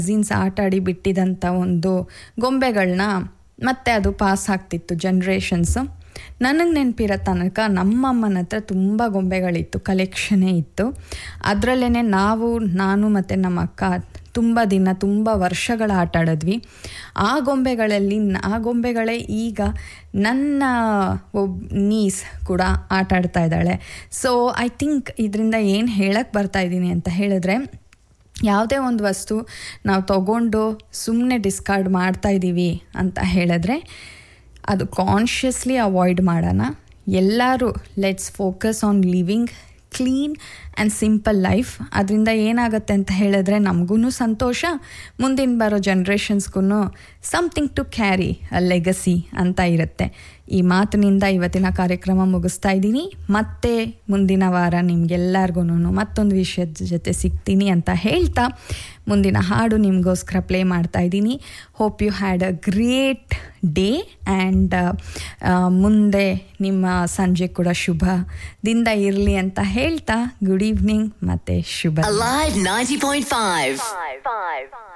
Jeans ಆಟ ಆಡಿ ಬಿಟ್ಟಿದಂಥ ಒಂದು ಗೊಂಬೆಗಳನ್ನ ಮತ್ತೆ ಅದು ಪಾಸ್ ಆಗ್ತಿತ್ತು ಜನ್ರೇಷನ್ಸ್ ನನಗೆ ನೆನಪಿರೋ ತನಕ ನಮ್ಮಮ್ಮನ ಹತ್ರ ತುಂಬ ಗೊಂಬೆಗಳಿತ್ತು ಕಲೆಕ್ಷನೇ ಇತ್ತು ಅದರಲ್ಲೇ ನಾವು ನಾನು ಮತ್ತು ನಮ್ಮ ಅಕ್ಕ ತುಂಬ ದಿನ ತುಂಬ ವರ್ಷಗಳ ಆಟ ಆಡಿದ್ವಿ ಆ ಗೊಂಬೆಗಳಲ್ಲಿ ನ- ಆ ಗೊಂಬೆಗಳೇ ಈಗ ನನ್ನ ಒಬ್ ನೀಸ್ ಕೂಡ ಆಟ ಆಡ್ತಾ ಇದ್ದಾಳೆ ಸೊ ಐ ಥಿಂಕ್ ಇದರಿಂದ ಏನು ಹೇಳಕ್ಕೆ ಬರ್ತಾ ಇದ್ದೀನಿ ಅಂತ ಹೇಳಿದ್ರೆ ಯಾವುದೇ ಒಂದು ವಸ್ತು ನಾವು ತಗೊಂಡು ಸುಮ್ಮನೆ ಡಿಸ್ಕಾರ್ಡ್ ಮಾಡ್ತಾ ಇದ್ದೀವಿ ಅಂತ ಹೇಳಿದ್ರೆ ಅದು ಕಾನ್ಷಿಯಸ್ಲಿ ಅವಾಯ್ಡ್ ಮಾಡೋಣ ಎಲ್ಲರೂ let's focus on living clean and simple life ಅದರಿಂದ ಏನಾಗುತ್ತೆ ಅಂತ ಹೇಳಿದ್ರೆ ನಮಗೂ ಸಂತೋಷ ಮುಂದಿನ ಬರೋ ಜನ್ರೇಷನ್ಸ್ಗೂ something to carry a legacy ಅಂತ ಇರುತ್ತೆ ಈ ಮಾತಿನಿಂದ ಇವತ್ತಿನ ಕಾರ್ಯಕ್ರಮ ಮುಗಿಸ್ತಾ ಇದ್ದೀನಿ ಮತ್ತೆ ಮುಂದಿನ ವಾರ ನಿಮ್ಗೆಲ್ಲರಿಗೂ ಮತ್ತೊಂದು ವಿಷಯದ ಜೊತೆ ಸಿಗ್ತೀನಿ ಅಂತ ಹೇಳ್ತಾ ಮುಂದಿನ ಹಾಡು ನಿಮಗೋಸ್ಕರ ಪ್ಲೇ ಮಾಡ್ತಾ ಇದ್ದೀನಿ hope you had a great day and ಮುಂದೆ ನಿಮ್ಮ ಸಂಜೆ ಕೂಡ ಶುಭದಿಂದ ಇರಲಿ ಅಂತ ಹೇಳ್ತಾ ಗುಡ್ ಈವ್ನಿಂಗ್ ಮತ್ತು ಶುಭ Alive 90.5.